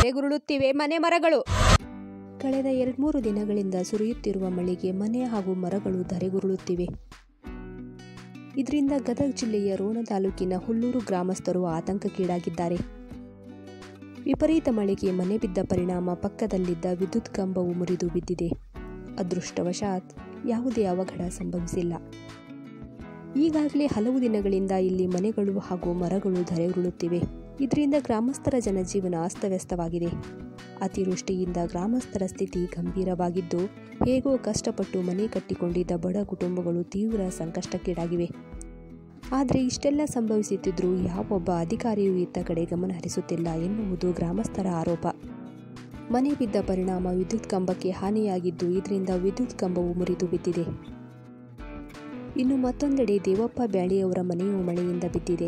ಧರೆಗುರುಳುತ್ತಿವೆ ಮನೆ ಮರಗಳು ಕಳೆದ ಎರಡ್ಮೂರು ದಿನಗಳಿಂದ ಸುರಿಯುತ್ತಿರುವ ಮಳೆಗೆ ಮನೆ ಹಾಗೂ ಮರಗಳು ಧರೆಗುರುಳುತ್ತಿವೆ ಇದರಿಂದ ಗದಗ ಜಿಲ್ಲೆಯ ರೋಣ ತಾಲೂಕಿನ ಹುಲ್ಲೂರು ಗ್ರಾಮಸ್ಥರು ಆತಂಕಕ್ಕೀಡಾಗಿದ್ದಾರೆ ವಿಪರೀತ ಮಳೆಗೆ ಮನೆ ಬಿದ್ದ ಪರಿಣಾಮ ಪಕ್ಕದಲ್ಲಿದ್ದ ವಿದ್ಯುತ್ ಕಂಬವು ಮುರಿದು ಬಿದ್ದಿದೆ ಅದೃಷ್ಟವಶಾತ್ ಯಾವುದೇ ಅವಘಡ ಸಂಭವಿಸಿಲ್ಲ ಈಗಾಗಲೇ ಹಲವು ದಿನಗಳಿಂದ ಇಲ್ಲಿ ಮನೆಗಳು ಹಾಗೂ ಮರಗಳು ಧರೆಗುರುಳುತ್ತಿವೆ ಇದರಿಂದ ಗ್ರಾಮಸ್ಥರ ಜನಜೀವನ ಅಸ್ತವ್ಯಸ್ತವಾಗಿದೆ ಅತಿವೃಷ್ಟಿಯಿಂದ ಗ್ರಾಮಸ್ಥರ ಸ್ಥಿತಿ ಗಂಭೀರವಾಗಿದ್ದು ಹೇಗೋ ಕಷ್ಟಪಟ್ಟು ಮನೆ ಕಟ್ಟಿಕೊಂಡಿದ್ದ ಬಡ ಕುಟುಂಬಗಳು ತೀವ್ರ ಸಂಕಷ್ಟಕ್ಕೀಡಾಗಿವೆ ಆದರೆ ಇಷ್ಟೆಲ್ಲ ಸಂಭವಿಸುತ್ತಿದ್ದರೂ ಯಾವೊಬ್ಬ ಅಧಿಕಾರಿಯೂ ಇತ್ತ ಕಡೆ ಗಮನ ಹರಿಸುತ್ತಿಲ್ಲ ಎನ್ನುವುದು ಗ್ರಾಮಸ್ಥರ ಆರೋಪ ಮನೆ ಬಿದ್ದ ಪರಿಣಾಮ ವಿದ್ಯುತ್ ಕಂಬಕ್ಕೆ ಹಾನಿಯಾಗಿದ್ದು ಇದರಿಂದ ವಿದ್ಯುತ್ ಕಂಬವು ಮುರಿದು ಬಿದ್ದಿದೆ ಇನ್ನು ಮತ್ತೊಂದೆಡೆ ದೇವಪ್ಪ ಬ್ಯಾಳಿಯವರ ಮನೆಯು ಮಳೆಯಿಂದ ಬಿದ್ದಿದೆ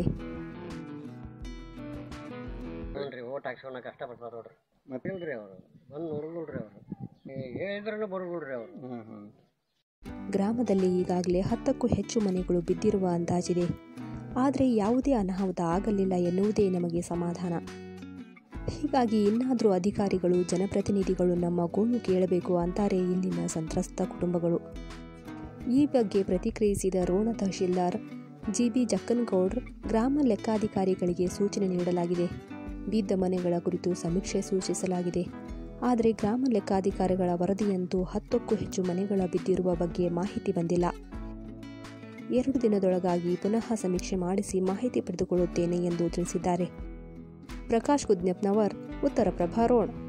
ನೋಡ್ರಿ ಓಟ್ ಹಾಕ್ಸ್ಕೊಳಕ್ ಕಷ್ಟಪಡ್ತಾರೆ ನೋಡ್ರಿ ಮತ್ತಿಲ್ರಿ ಅವರು ಬಂದು ನೋಡಲ್ರಿ ಅವರು ಹೇಳಿದ್ರೂ ಬರೋಲ್ರಿ ಅವರು ಗ್ರಾಮದಲ್ಲಿ ಈಗಾಗಲೇ ಹತ್ತಕ್ಕೂ ಹೆಚ್ಚು ಮನೆಗಳು ಬಿದ್ದಿರುವ ಅಂದಾಜಿದೆ ಆದರೆ ಯಾವುದೇ ಅನಾಹುತ ಆಗಲಿಲ್ಲ ಎನ್ನುವುದೇ ನಮಗೆ ಸಮಾಧಾನ ಹೀಗಾಗಿ ಇನ್ನಾದರೂ ಅಧಿಕಾರಿಗಳು ಜನಪ್ರತಿನಿಧಿಗಳು ನಮ್ಮ ಗೋಳು ಕೇಳಬೇಕು ಅಂತಾರೆ ಇಲ್ಲಿನ ಸಂತ್ರಸ್ತ ಕುಟುಂಬಗಳು ಈ ಬಗ್ಗೆ ಪ್ರತಿಕ್ರಿಯಿಸಿದ ರೋಣ ತಹಶೀಲ್ದಾರ್ ಜಿಬಿ ಜಕ್ಕನಗೌಡ್ರ್ ಗ್ರಾಮ ಲೆಕ್ಕಾಧಿಕಾರಿಗಳಿಗೆ ಸೂಚನೆ ನೀಡಲಾಗಿದೆ ಬಿದ್ದ ಮನೆಗಳ ಕುರಿತು ಸಮೀಕ್ಷೆ ಸೂಚಿಸಲಾಗಿದೆ ಆದರೆ ಗ್ರಾಮ ಲೆಕ್ಕಾಧಿಕಾರಿಗಳ ವರದಿಯಂತೂ ಹತ್ತಕ್ಕೂ ಹೆಚ್ಚು ಮನೆಗಳ ಬಿದ್ದಿರುವ ಬಗ್ಗೆ ಮಾಹಿತಿ ಬಂದಿಲ್ಲ ಎರಡು ದಿನದೊಳಗಾಗಿ ಪುನಃ ಸಮೀಕ್ಷೆ ಮಾಡಿಸಿ ಮಾಹಿತಿ ಪಡೆದುಕೊಳ್ಳುತ್ತೇನೆ ಎಂದು ತಿಳಿಸಿದ್ದಾರೆ ಪ್ರಕಾಶ್ ಕುದ್ನೆಪ್ನವರ್ ಉತ್ತರ ಪ್ರಭಾ ರೋಡ್